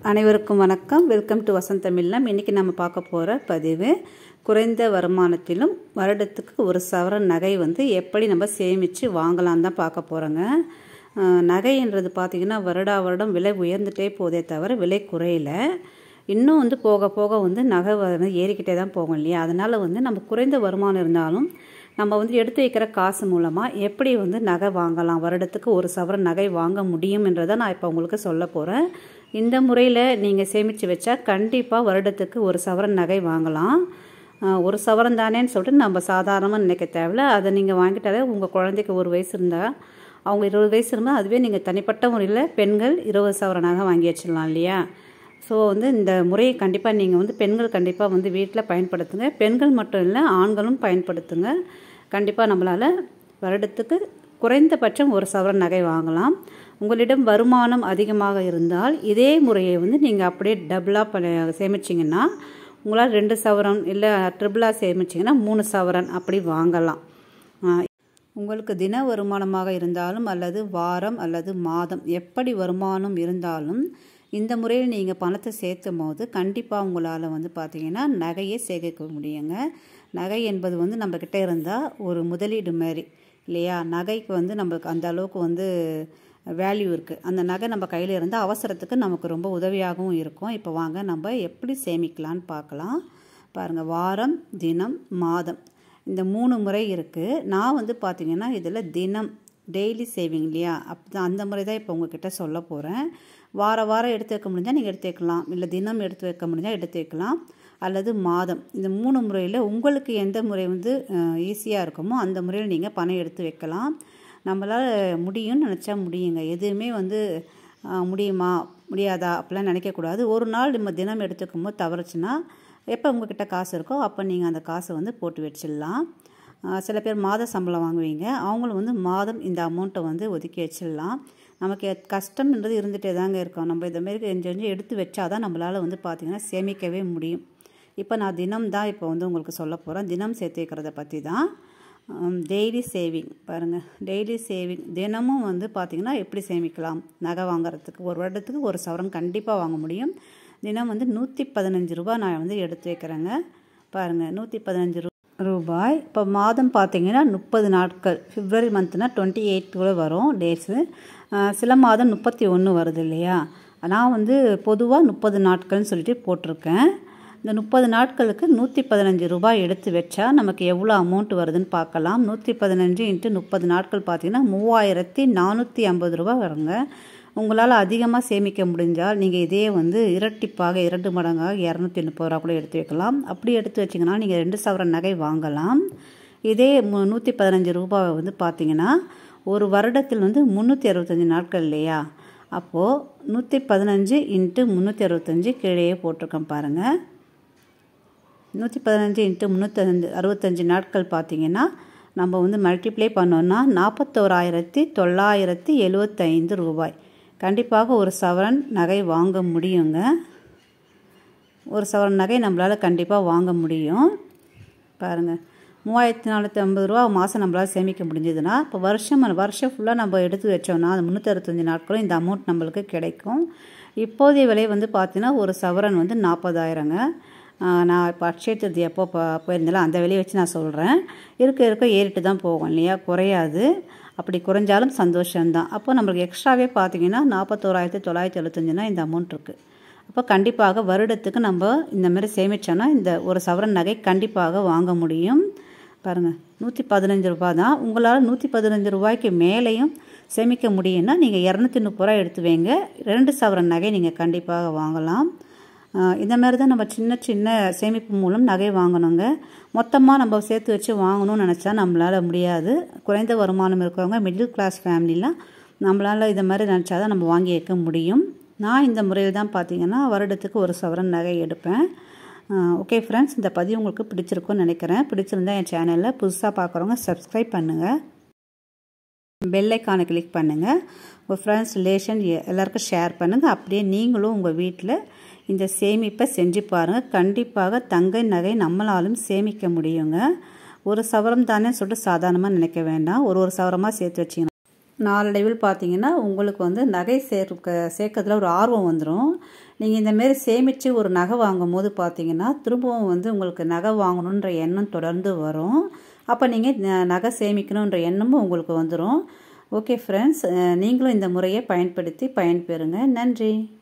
அனைவருக்கும் வணக்கம் welcome to Vasanth தமிழ்லாம் இன்றைக்கி நம்ம பார்க்க போகிற பதிவு குறைந்த வருமானத்திலும் வருடத்துக்கு ஒரு சவரன் நகை வந்து எப்படி நம்ம சேமித்து வாங்கலாம் தான் பார்க்க போகிறோங்க நகைன்றது பார்த்திங்கன்னா வருடா வருடம் விலை உயர்ந்துட்டே போதே தவிர விலை குறையல இன்னும் வந்து போக போக வந்து நகை வந்து ஏறிக்கிட்டே தான் போகும் இல்லையா அதனால் வந்து நம்ம குறைந்த வருமானம் இருந்தாலும் நம்ம வந்து எடுத்து வைக்கிற காசு மூலமாக எப்படி வந்து நகை வாங்கலாம் வருடத்துக்கு ஒரு சவரன் நகை வாங்க முடியும் என்றதை நான் இப்போ உங்களுக்கு சொல்ல போகிறேன் இந்த முறையில் நீங்கள் சேமித்து வச்சா கண்டிப்பாக வருடத்துக்கு ஒரு சவரன் நகை வாங்கலாம் ஒரு சவரன் தானேன்னு சொல்லிட்டு நம்ம சாதாரணமாக நினைக்க தேவையில்ல அதை நீங்கள் வாங்கிட்டாலே உங்கள் குழந்தைக்கு ஒரு வயசு இருந்தால் அவங்க இருபது வயசு இருந்தால் அதுவே நீங்கள் தனிப்பட்ட முறையில் பெண்கள் இருபது சவரன் நகை வாங்கி வச்சிடலாம் இல்லையா ஸோ வந்து இந்த முறையை கண்டிப்பாக நீங்கள் வந்து பெண்கள் கண்டிப்பாக வந்து வீட்டில் பயன்படுத்துங்க பெண்கள் மட்டும் இல்லை ஆண்களும் பயன்படுத்துங்க கண்டிப்பாக நம்மளால் வருடத்துக்கு குறைந்தபட்சம் ஒரு சவரன் நகை வாங்கலாம் உங்களிடம் வருமானம் அதிகமாக இருந்தால் இதே முறையை வந்து நீங்கள் அப்படியே டபுளாக பண்ண சேமிச்சிங்கன்னா உங்களால் ரெண்டு சவரன் இல்லை ட்ரிபிளாக சேமிச்சிங்கன்னா மூணு சவரன் அப்படி வாங்கலாம் உங்களுக்கு தின வருமானமாக இருந்தாலும் அல்லது வாரம் அல்லது மாதம் எப்படி வருமானம் இருந்தாலும் இந்த முறையில் நீங்கள் பணத்தை சேர்த்தும் போது கண்டிப்பாக உங்களால் வந்து பார்த்தீங்கன்னா நகையை சேகரிக்க முடியுங்க நகை என்பது வந்து நம்மக்கிட்ட இருந்தால் ஒரு முதலீடு மாதிரி இல்லையா நகைக்கு வந்து நம்மளுக்கு அந்த அளவுக்கு வந்து வேல்யூ இருக்குது அந்த நகை நம்ம கையில் இருந்தால் அவசரத்துக்கு நமக்கு ரொம்ப உதவியாகவும் இருக்கும் இப்போ வாங்க நம்ம எப்படி சேமிக்கலான்னு பார்க்கலாம் பாருங்கள் வாரம் தினம் மாதம் இந்த மூணு முறை இருக்குது நான் வந்து பார்த்திங்கன்னா இதில் தினம் டெய்லி சேவிங் இல்லையா அப்போ அந்த முறை தான் இப்போ உங்ககிட்ட சொல்ல போகிறேன் வார வாரம் எடுத்து வைக்க முடிஞ்சால் நீங்கள் எடுத்து வைக்கலாம் இல்லை தினம் எடுத்து வைக்க முடிஞ்சால் எடுத்து வைக்கலாம் அல்லது மாதம் இந்த மூணு முறையில் உங்களுக்கு எந்த முறை வந்து ஈஸியாக இருக்குமோ அந்த முறையில் நீங்கள் பணம் எடுத்து வைக்கலாம் நம்மளால் முடியும்னு நினச்சா முடியுங்க எதுவுமே வந்து முடியுமா முடியாதா அப்படிலாம் நினைக்கக்கூடாது ஒரு நாள் நம்ம தினம் எடுத்துக்கும் போது தவறுச்சுன்னா எப்போ உங்ககிட்ட காசு இருக்கோ அப்போ நீங்கள் அந்த காசை வந்து போட்டு வச்சிடலாம் சில பேர் மாத சம்பளம் வாங்குவீங்க அவங்களும் வந்து மாதம் இந்த அமௌண்ட்டை வந்து ஒதுக்கி வச்சிடலாம் நமக்கு கஷ்டம்ன்றது இருந்துகிட்டே தாங்க இருக்கும் நம்ம இதமாரி கொஞ்சம் கொஞ்சம் எடுத்து வச்சா தான் நம்மளால் வந்து பார்த்திங்கன்னா சேமிக்கவே முடியும் இப்போ நான் தினம் தான் இப்போ வந்து உங்களுக்கு சொல்ல போகிறேன் தினம் சேர்த்து வைக்கிறத பற்றி தான் டெய்லி சேவிங் பாருங்கள் டெய்லி சேவிங் தினமும் வந்து பார்த்திங்கன்னா எப்படி சேமிக்கலாம் நகை வாங்குறதுக்கு ஒரு வருடத்துக்கு ஒரு சவரன் கண்டிப்பாக வாங்க முடியும் தினம் வந்து நூற்றி பதினஞ்சு ரூபா நான் வந்து எடுத்து வைக்கிறேங்க பாருங்கள் நூற்றி பதினஞ்சு ரூபாய் இப்போ மாதம் பார்த்தீங்கன்னா முப்பது நாட்கள் ஃபிப்ரவரி மந்த்னா டுவெண்ட்டி எயிட் கூட வரும் டேட்ஸு சில மாதம் முப்பத்தி ஒன்று வருது இல்லையா நான் வந்து பொதுவாக முப்பது நாட்கள்னு சொல்லிட்டு போட்டிருக்கேன் இந்த முப்பது நாட்களுக்கு நூற்றி பதினஞ்சு ரூபாய் எடுத்து வச்சா நமக்கு எவ்வளோ அமௌண்ட் வருதுன்னு பார்க்கலாம் நூற்றி பதினஞ்சு இன்ட்டு முப்பது நாட்கள் பார்த்தீங்கன்னா மூவாயிரத்தி நானூற்றி ஐம்பது ரூபா வருங்க உங்களால் அதிகமாக சேமிக்க முடிஞ்சால் நீங்கள் இதே வந்து இரட்டிப்பாக இரண்டு மடங்காக இரநூத்தி முப்பது ரூபா கூட எடுத்து வைக்கலாம் அப்படி எடுத்து வச்சிங்கன்னா நீங்கள் ரெண்டு சவரன் நகை வாங்கலாம் இதே நூற்றி பதினஞ்சு ரூபாவை வந்து பார்த்தீங்கன்னா ஒரு வருடத்தில் வந்து முந்நூற்றி அறுபத்தஞ்சி நாட்கள் இல்லையா அப்போது நூற்றி பதினஞ்சு இன்ட்டு முந்நூற்றி அறுபத்தஞ்சி கீழே போட்டிருக்கேன் பாருங்கள் நூற்றி பதினஞ்சு இன்ட்டு முந்நூற்றஞ்சு அறுபத்தஞ்சி நாட்கள் பார்த்தீங்கன்னா நம்ம வந்து மல்டிப்ளை பண்ணோன்னா நாற்பத்தோராயிரத்தி தொள்ளாயிரத்தி எழுவத்தைந்து ரூபாய் கண்டிப்பாக ஒரு சவரன் நகை வாங்க முடியுங்க ஒரு சவரன் நகை நம்மளால் கண்டிப்பாக வாங்க முடியும் பாருங்கள் மூவாயிரத்தி நானூற்றி ஐம்பது ரூபா மாதம் நம்மளால் சேமிக்க முடிஞ்சதுன்னா இப்போ வருஷம் வருஷம் ஃபுல்லாக நம்ம எடுத்து வச்சோம்னா அந்த முந்நூற்றி அறுபத்தஞ்சி நாட்களும் இந்த அமௌண்ட் நம்மளுக்கு கிடைக்கும் இப்போதைய விலை வந்து பார்த்தீங்கன்னா ஒரு சவரன் வந்து நாற்பதாயிரங்க நான் இப்போ அக்ஷய திருதி எப்போ போயிருந்தாலும் அந்த விலையை வச்சு நான் சொல்கிறேன் இருக்க இருக்க ஏறிட்டு தான் போகும் இல்லையா குறையாது அப்படி குறைஞ்சாலும் சந்தோஷம்தான் அப்போ நம்மளுக்கு எக்ஸ்ட்ராவே பார்த்தீங்கன்னா நாற்பத்தோராயிரத்தி தொள்ளாயிரத்தி எழுபத்தஞ்சுனா இந்த அமௌண்ட் இருக்குது அப்போ கண்டிப்பாக வருடத்துக்கு நம்ம இந்த மாதிரி சேமித்தோன்னா இந்த ஒரு சவரன் நகை கண்டிப்பாக வாங்க முடியும் பாருங்கள் நூற்றி பதினஞ்சு ரூபா தான் உங்களால் நூற்றி பதினஞ்சு ரூபாய்க்கு மேலேயும் சேமிக்க முடியும்னா நீங்கள் இரநூத்தி முப்பது ரூபா எடுத்து வைங்க ரெண்டு சவரன் நகை நீங்கள் கண்டிப்பாக வாங்கலாம் இந்த மாதிரி தான் நம்ம சின்ன சின்ன சேமிப்பு மூலம் நகை வாங்கணுங்க மொத்தமாக நம்ம சேர்த்து வச்சு வாங்கணும்னு நினச்சா நம்மளால் முடியாது குறைந்த வருமானம் இருக்கிறவங்க மிடில் கிளாஸ் ஃபேமிலிலாம் நம்மளால் இதை மாதிரி நினச்சா தான் நம்ம வாங்கி வைக்க முடியும் நான் இந்த முறையில் தான் பார்த்தீங்கன்னா வருடத்துக்கு ஒரு சவரன் நகை எடுப்பேன் ஓகே ஃப்ரெண்ட்ஸ் இந்த பதிவு உங்களுக்கு பிடிச்சிருக்கும்னு நினைக்கிறேன் பிடிச்சிருந்தா என் சேனலில் புதுசாக பார்க்குறவங்க சப்ஸ்கிரைப் பண்ணுங்கள் பெல்லைக்கானை கிளிக் பண்ணுங்கள் உங்கள் ஃப்ரெண்ட்ஸ் ரிலேஷன் எல்லாருக்கும் ஷேர் பண்ணுங்கள் அப்படியே நீங்களும் உங்கள் வீட்டில் இந்த சேமிப்பை செஞ்சு பாருங்கள் கண்டிப்பாக தங்க நகை நம்மளாலும் சேமிக்க முடியுங்க ஒரு சவரம் தானே சொல்லிட்டு சாதாரணமாக நினைக்க வேண்டாம் ஒரு ஒரு சவரமாக சேர்த்து வச்சிங்கன்னா நாளடைவில் பார்த்தீங்கன்னா உங்களுக்கு வந்து நகை சேர்க்க சேர்க்கறதுல ஒரு ஆர்வம் வந்துடும் நீங்கள் இந்தமாரி சேமித்து ஒரு நகை வாங்கும் போது பார்த்தீங்கன்னா திரும்பவும் வந்து உங்களுக்கு நகை வாங்கணுன்ற எண்ணம் தொடர்ந்து வரும் அப்போ நீங்கள் நகை சேமிக்கணுன்ற எண்ணமும் உங்களுக்கு வந்துடும் ஓகே ஃப்ரெண்ட்ஸ் நீங்களும் இந்த முறையை பயன்படுத்தி பயன்பெறுங்க நன்றி